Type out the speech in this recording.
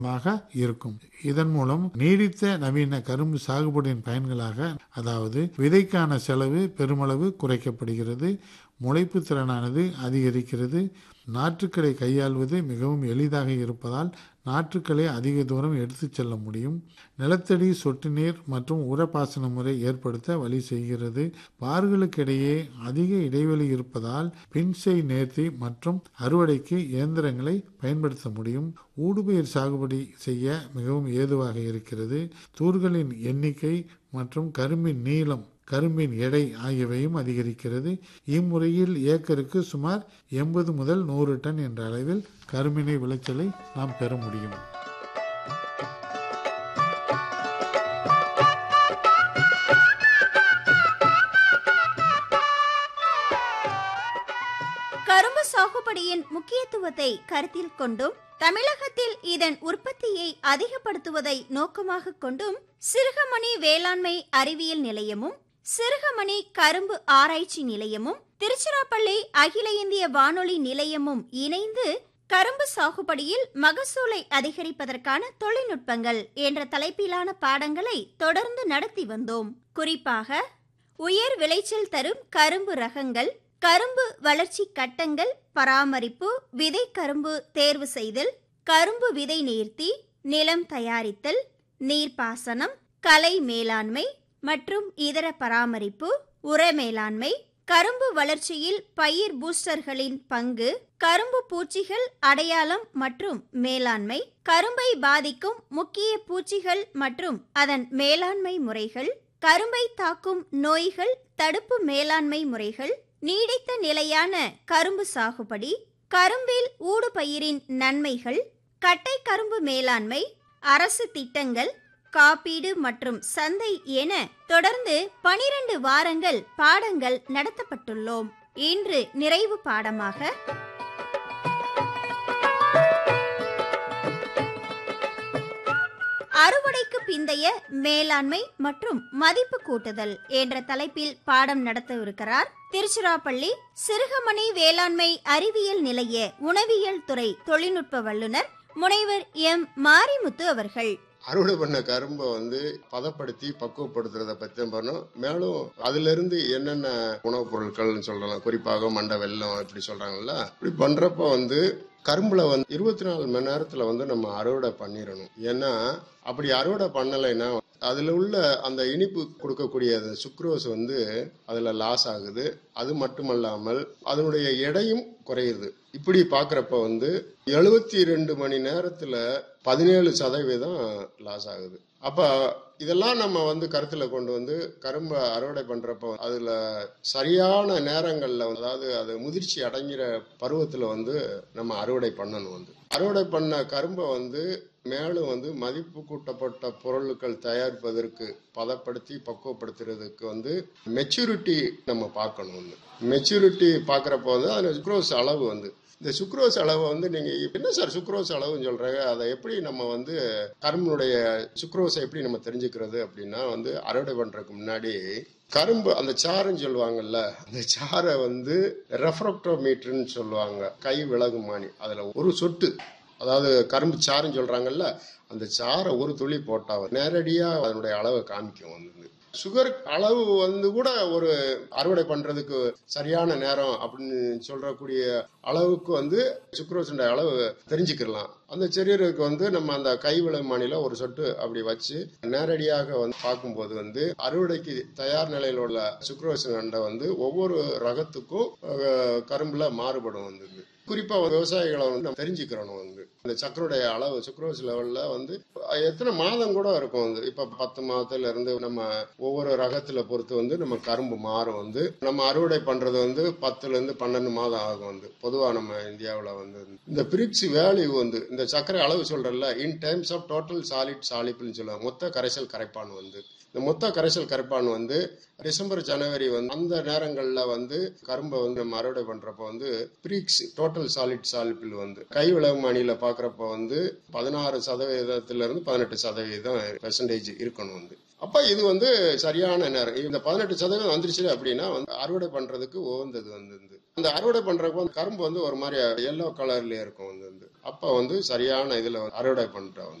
மாக இருக்கும் இதன் மூலம் நீடித்த நவீன கரும்பு சாகுபடியின் பயன்களாக அதாவது விதைக்கான செலவு பெருமளவு குறைக்கப்படுகிறது முளைப்பு திறனானது அதிகரிக்கிறது நாற்றுக்களை கையாள்வது மிகவும் எளிதாக இருப்பதால் நாற்றுக்களை அதிக தூரம் எடுத்துச் செல்ல முடியும் நிலத்தடி சொட்டு நீர் மற்றும் உரப்பாசன முறை ஏற்படுத்த வழி செய்கிறது பார்களுக்கிடையே அதிக இடைவெளி இருப்பதால் பின்செய் நேர்த்தி மற்றும் அறுவடைக்கு இயந்திரங்களை பயன்படுத்த முடியும் ஊடுபயிர் சாகுபடி செய்ய மிகவும் ஏதுவாக இருக்கிறது தூர்களின் எண்ணிக்கை மற்றும் கரும்பின் நீளம் கரும்பின் எடை ஆகியவையும் அதிகரிக்கிறது இம்முறையில் ஏக்கருக்கு சுமார் எண்பது முதல் நூறு டன் என்ற அளவில் கரும்பினை விளைச்சலை நாம் பெற முடியும் கரும்பு சாகுபடியின் முக்கியத்துவத்தை கருத்தில் கொண்டும் தமிழகத்தில் இதன் உற்பத்தியை அதிகப்படுத்துவதை நோக்கமாக கொண்டும் சிறுகமணி வேளாண்மை அறிவியல் நிலையமும் சிறுகமணி கரும்பு ஆராய்ச்சி நிலையமும் திருச்சிராப்பள்ளி அகில இந்திய வானொலி நிலையமும் இணைந்து கரும்பு சாகுபடியில் மகசூலை அதிகரிப்பதற்கான தொழில்நுட்பங்கள் என்ற தலைப்பிலான பாடங்களை தொடர்ந்து நடத்தி வந்தோம் குறிப்பாக உயர் விளைச்சல் தரும் கரும்பு ரகங்கள் கரும்பு வளர்ச்சி கட்டங்கள் பராமரிப்பு விதை கரும்பு தேர்வு செய்தல் கரும்பு விதை நேர்த்தி நிலம் தயாரித்தல் நீர்ப்பாசனம் கலை மேலாண்மை மற்றும் இதர பராமரிப்பு உர மேலாண்மை கரும்பு வளர்ச்சியில் பயிர் பூஸ்டர்களின் பங்கு கரும்பு பூச்சிகள் அடையாளம் மற்றும் மேலாண்மை கரும்பை பாதிக்கும் முக்கிய பூச்சிகள் மற்றும் அதன் மேலாண்மை முறைகள் கரும்பை தாக்கும் நோய்கள் தடுப்பு மேலாண்மை முறைகள் நீடித்த நிலையான கரும்பு சாகுபடி கரும்பில் ஊடுபயிரின் நன்மைகள் கட்டை கரும்பு மேலாண்மை அரசு திட்டங்கள் காப்பீடு மற்றும் சந்தை என தொடர்ந்து பனிரெண்டு வாரங்கள் பாடங்கள் நடத்தப்பட்டுள்ளோம் இன்று நிறைவு பாடமாக அறுவடைக்கு பிந்தைய மேலாண்மை மற்றும் மதிப்பு கூட்டுதல் என்ற தலைப்பில் பாடம் நடத்தவிருக்கிறார் திருச்சிராப்பள்ளி சிறுகமணி வேளாண்மை அறிவியல் நிலைய உணவியல் துறை தொழில்நுட்ப வல்லுநர் முனைவர் எம் மாரிமுத்து அவர்கள் அறுவடை பண்ண கரும்பை வந்து பதப்படுத்தி பக்குவப்படுத்துறத பத்தி பண்ணோம் மேலும் அதுல இருந்து என்னென்ன உணவுப் பொருட்கள்னு சொல்லலாம் குறிப்பாக மண்டை வெல்லம் இப்படி சொல்றாங்கல்ல இப்படி பண்றப்ப வந்து கரும்புல வந்து இருபத்தி நாலு மணி நேரத்துல வந்து நம்ம அறுவடை பண்ணிடணும் ஏன்னா அப்படி அறுவடை பண்ணலைன்னா அதுல உள்ள அந்த இனிப்பு கொடுக்கக்கூடிய அந்த சுக்ரோஸ் வந்து அதுல லாஸ் ஆகுது அது மட்டுமல்லாமல் அதனுடைய எடையும் குறையுது இப்படி பாக்குறப்ப வந்து எழுபத்தி ரெண்டு மணி நேரத்துல பதினேழு சதவீதம் லாஸ் ஆகுது அப்ப இதெல்லாம் நம்ம வந்து கருத்துல கொண்டு வந்து கரும்பை அறுவடை பண்றப்ப அதுல சரியான நேரங்கள்ல அதாவது அது முதிர்ச்சி அடங்கிற பருவத்துல வந்து நம்ம அறுவடை பண்ணணும் வந்து அறுவடை பண்ண கரும்பை வந்து மேலும் வந்து மதிப்பு கூட்டப்பட்ட பொருட்கள் தயாரிப்பதற்கு பதப்படுத்தி பக்குவப்படுத்துறதுக்கு வந்து மெச்சூரிட்டி நம்ம பார்க்கணும் வந்து மெச்சூரிட்டி பார்க்குறப்ப வந்து அதில் சுக்ரோஸ் அளவு வந்து இந்த சுக்ரோஸ் அளவை வந்து நீங்க என்ன சார் சுக்ரோஸ் அளவுன்னு சொல்றாங்க அதை எப்படி நம்ம வந்து கரும்புடைய சுக்ரோஸை எப்படி நம்ம தெரிஞ்சுக்கிறது அப்படின்னா வந்து அறுவடை பண்றதுக்கு முன்னாடி கரும்பு அந்த சாறுன்னு சொல்லுவாங்கல்ல அந்த சாரை வந்து ரெஃப்ரக்டோமீட்டர்னு சொல்லுவாங்க கை விலகுமானி அதுல ஒரு சொட்டு அதாவது கரும்பு சாறுன்னு சொல்றாங்கல்ல அந்த சாரை ஒரு துளி போட்டா நேரடியா அதனுடைய அளவை காமிக்கும் வந்து சுகர் அளவு வந்து கூட ஒரு அறுவடை பண்றதுக்கு சரியான நேரம் அப்படின்னு சொல்றக்கூடிய அளவுக்கு வந்து சுக்ரோஸுடைய அளவு தெரிஞ்சுக்கலாம் அந்த செரியருக்கு வந்து நம்ம அந்த கைவிளை மாநில ஒரு சொட்டு அப்படி வச்சு நேரடியாக வந்து பார்க்கும்போது வந்து அறுவடைக்கு தயார் நிலையில் உள்ள சுக்ரோஸ் அண்டை வந்து ஒவ்வொரு ரகத்துக்கும் கரும்புல மாறுபடும் வந்து குறிப்பா விவசாயிகளை வந்து நம்ம தெரிஞ்சுக்கிறணும் வந்து இந்த சக்கருடைய அளவு சுக்ரோஸ் லெவல்ல வந்து எத்தனை மாதம் கூட இருக்கும் வந்து இப்ப பத்து மாதத்துல இருந்து நம்ம ஒவ்வொரு ரகத்துல பொறுத்து வந்து நம்ம கரும்பு மாறும் வந்து நம்ம அறுவடை பண்றது வந்து பத்துல இருந்து பன்னெண்டு மாதம் ஆகும் வந்து பொதுவா நம்ம இந்தியாவில் வந்து இந்த பிரிக்ஸ் வேல்யூ வந்து இந்த சர்க்கரை அளவு சொல்றல in times of total solid சாலிப்னு சொல்லுவாங்க மொத்த கரைசல் கரைப்பான் வந்து இந்த மொத்த கரைசல் கரைப்பான் வந்து டிசம்பர் ஜனவரி வந்து அந்த நேரங்கள்ல வந்து கரும்பை வந்து நம்ம அறுவடை பண்றப்ப வந்து பிரிக்ஸ் டோட்டல் சாலிட் சாலிப்பில் வந்து கை விளவு அணியில பாக்குறப்ப வந்து பதினாறு சதவீதத்துல இருந்து பதினெட்டு சதவீதம் பெர்சன்டேஜ் இருக்கணும் வந்து அப்ப இது வந்து சரியான நேரம் இந்த பதினெட்டு சதவீதம் வந்துருச்சு அப்படின்னா வந்து அறுவடை பண்றதுக்கு உகந்தது வந்து அந்த அறுவடை பண்றப்ப கரும்பு வந்து ஒரு மாதிரி எல்லோ கலர்லயே இருக்கும் வந்து அப்ப வந்து சரியான இதுல அறுவடை பண்ணிட்டோம்